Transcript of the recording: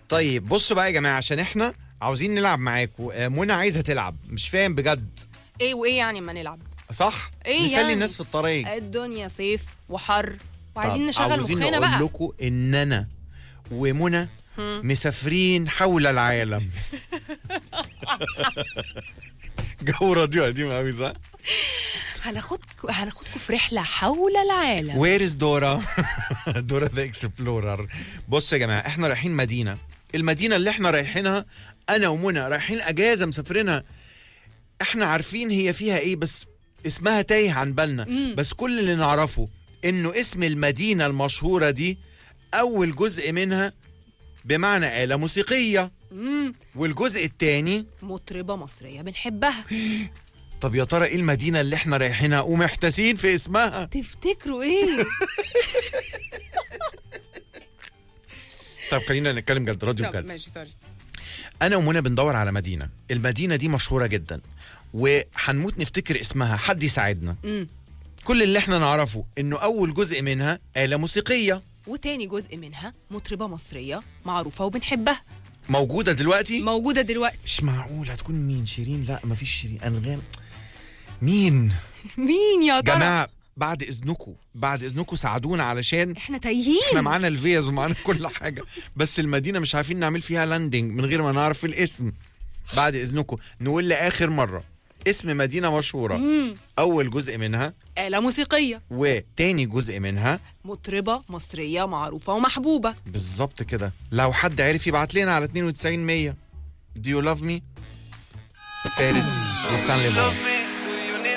طيب بصوا بقى يا جماعه عشان احنا عاوزين نلعب معاكم آه، منى عايزه تلعب مش فاهم بجد ايه وايه يعني اما نلعب صح إيه نسلي يعني؟ الناس في الطريق الدنيا صيف وحر وعايزين طب نشغل عاوزين مخنا نقول بقى لكم ان انا ومنى مسافرين حول العالم جو راديو قديم قوي صح؟ هناخدكم هناخدكم في رحله حول العالم وير از دورا دورا ذا اكسبلورر بصوا يا جماعه احنا رايحين مدينه المدينه اللي احنا رايحينها انا ومنى رايحين اجازه مسافرينها احنا عارفين هي فيها ايه بس اسمها تايه عن بالنا بس كل اللي نعرفه انه اسم المدينه المشهوره دي اول جزء منها بمعنى آلة موسيقية والجزء الثاني مطربه مصريه بنحبها طب يا ترى ايه المدينة اللي احنا رايحينها ومحتاسين في اسمها تفتكروا ايه طب خلينا نتكلم جد راديو طب بجد ماشي سوري انا ومنى بندور على مدينه المدينه دي مشهوره جدا وهنموت نفتكر اسمها حد يساعدنا كل اللي احنا نعرفه انه اول جزء منها آلة موسيقية وتاني جزء منها مطربه مصريه معروفه وبنحبها موجودة دلوقتي موجوده دلوقتي مش معقول هتكون مين شيرين لا مفيش شيرين انغام مين مين يا ترى جماعة بعد اذنكم بعد اذنكم ساعدونا علشان احنا تايهين احنا معانا الفيز ومعانا كل حاجة بس المدينة مش عارفين نعمل فيها لاندنج من غير ما نعرف الاسم بعد اذنكم نقول لاخر مرة اسم مدينة مشهورة اول جزء منها آلة موسيقية وتاني جزء منها مطربة مصرية معروفة ومحبوبة بالظبط كده لو حد عرف يبعت لنا على 92 100 Do you love me؟ فارس وستانلي بون